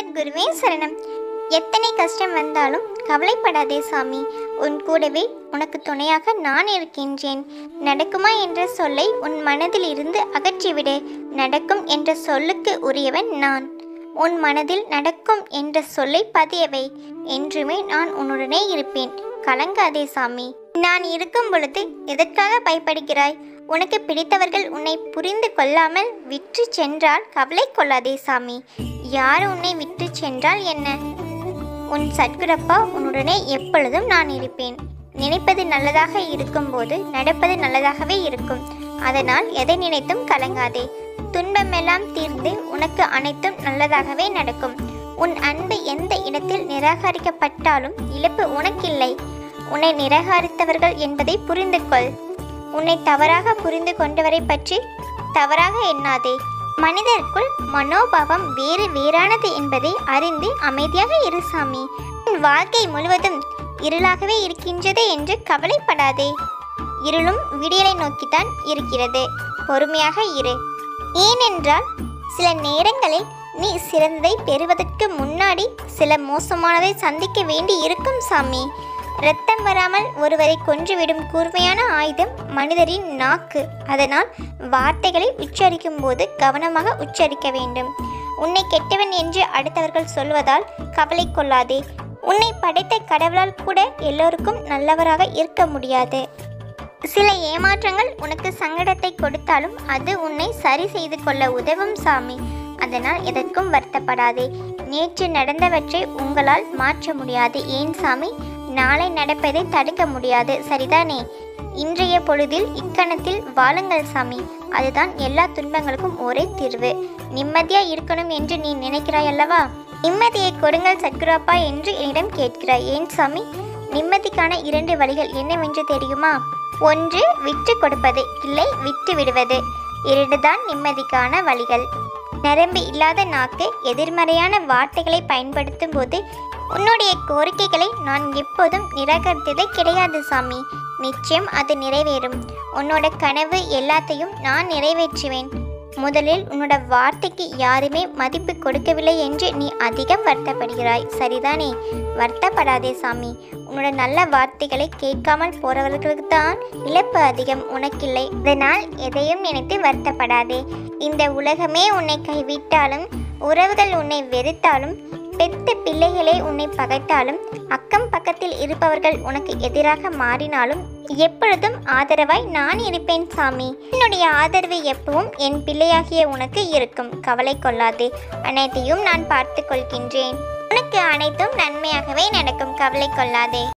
சத்குருவே சரணம் எத்தனை கஷ்டம் வந்தாலும் கவலைப்படாதே சாமி உன் கூடவே உனக்கு துணையாக நான் இருக்கின்றேன் நடக்குமா என்ற சொல்லை உன் மனதில் இருந்து அகற்றிவிடு நடக்கும் என்ற சொல்லுக்கு உரியவன் நான் உன் மனதில் நடக்கும் என்ற சொல்லை பதியவை என்றுமே நான் உன்னுடனே இருப்பேன் கலங்காதே சாமி நான் இருக்கும் பொழுது எதற்காக பயப்படுகிறாய் உனக்கு பிடித்தவர்கள் உன்னை புரிந்து கொள்ளாமல் விற்று சென்றால் கவலை கொள்ளாதே சாமி யார் உன்னை விற்று சென்றால் என்ன உன் சத்குரப்பா உன்னுடனே எப்பொழுதும் நான் இருப்பேன் நினைப்பது நல்லதாக இருக்கும்போது நடப்பது நல்லதாகவே இருக்கும் அதனால் எதை நினைத்தும் கலங்காதே துன்பமெல்லாம் தீர்ந்து உனக்கு அனைத்தும் நல்லதாகவே நடக்கும் உன் அன்பு எந்த இடத்தில் நிராகரிக்கப்பட்டாலும் இழப்பு உனக்கில்லை உன்னை நிராகரித்தவர்கள் என்பதை புரிந்து கொள் உன்னை தவறாக புரிந்து கொண்டவரை பற்றி தவறாக எண்ணாதே மனிதருக்குள் மனோபாவம் வேறு வேறானது என்பதை அறிந்து அமைதியாக இரு சாமி உன் வாழ்க்கை முழுவதும் இருளாகவே இருக்கின்றது என்று கவலைப்படாதே இருளும் விடியலை நோக்கித்தான் இருக்கிறது பொறுமையாக இரு ஏனென்றால் சில நேரங்களில் நீ சிறந்ததை பெறுவதற்கு முன்னாடி சில மோசமானதை சந்திக்க வேண்டி இருக்கும் சாமி இரத்தம் வராமல் ஒருவரை கொன்றுவிடும் கூர்மையான ஆயுதம் மனிதரின் நாக்கு அதனால் வார்த்தைகளை உச்சரிக்கும் போது கவனமாக உச்சரிக்க வேண்டும் உன்னை கெட்டவன் என்று அடுத்தவர்கள் சொல்வதால் கவலை கொள்ளாதே உன்னை படைத்த கடவுளால் கூட எல்லோருக்கும் நல்லவராக இருக்க முடியாது சில ஏமாற்றங்கள் உனக்கு சங்கடத்தை கொடுத்தாலும் அது உன்னை சரி செய்து கொள்ள உதவும் சாமி அதனால் எதற்கும் வருத்தப்படாதே நேற்று நடந்தவற்றை உங்களால் மாற்ற முடியாது ஏன் சாமி நாளை நடப்பதை தடுக்க முடியாது சரிதானே இன்றைய பொழுதில் இக்கணத்தில் வாழுங்கள் சாமி அதுதான் எல்லா துன்பங்களுக்கும் ஒரே தீர்வு நிம்மதியா இருக்கணும் என்று நீ நினைக்கிறாய் அல்லவா நிம்மதியை கொடுங்கள் சத்குராப்பா என்று என்னிடம் கேட்கிறாய் ஏன் சாமி நிம்மதிக்கான இரண்டு வழிகள் என்னவென்று தெரியுமா ஒன்று விட்டு கொடுப்பது இல்லை விட்டு விடுவது இரண்டுதான் நிம்மதிக்கான வழிகள் நரம்பு இல்லாத நாக்கு எதிர்மறையான வார்த்தைகளை பயன்படுத்தும் போது உன்னுடைய கோரிக்கைகளை நான் எப்போதும் நிராகரித்ததே கிடையாது சாமி நிச்சயம் அது நிறைவேறும் உன்னோட கனவு எல்லாத்தையும் நான் நிறைவேற்றுவேன் முதலில் உன்னோட வார்த்தைக்கு யாருமே மதிப்பு கொடுக்கவில்லை என்று நீ அதிகம் வருத்தப்படுகிறாய் சரிதானே வருத்தப்படாதே சாமி உன்னோட நல்ல வார்த்தைகளை கேட்காமல் போறவர்களுக்கு தான் இழப்பு அதிகம் உனக்கில்லை இதனால் எதையும் நினைத்து வருத்தப்படாதே இந்த உலகமே உன்னை கைவிட்டாலும் உறவுகள் உன்னை வெறுத்தாலும் பெத்த பிள்ளைகளே உன்னை பகைத்தாலும் அக்கம் பக்கத்தில் இருப்பவர்கள் உனக்கு எதிராக மாறினாலும் எப்பொழுதும் ஆதரவாய் நான் இருப்பேன் சாமி என்னுடைய ஆதரவு எப்பவும் என் பிள்ளையாகிய உனக்கு இருக்கும் கவலை கொள்ளாதே அனைத்தையும் நான் பார்த்து கொள்கின்றேன் உனக்கு அனைத்தும் நன்மையாகவே நடக்கும் கவலை கொள்ளாதே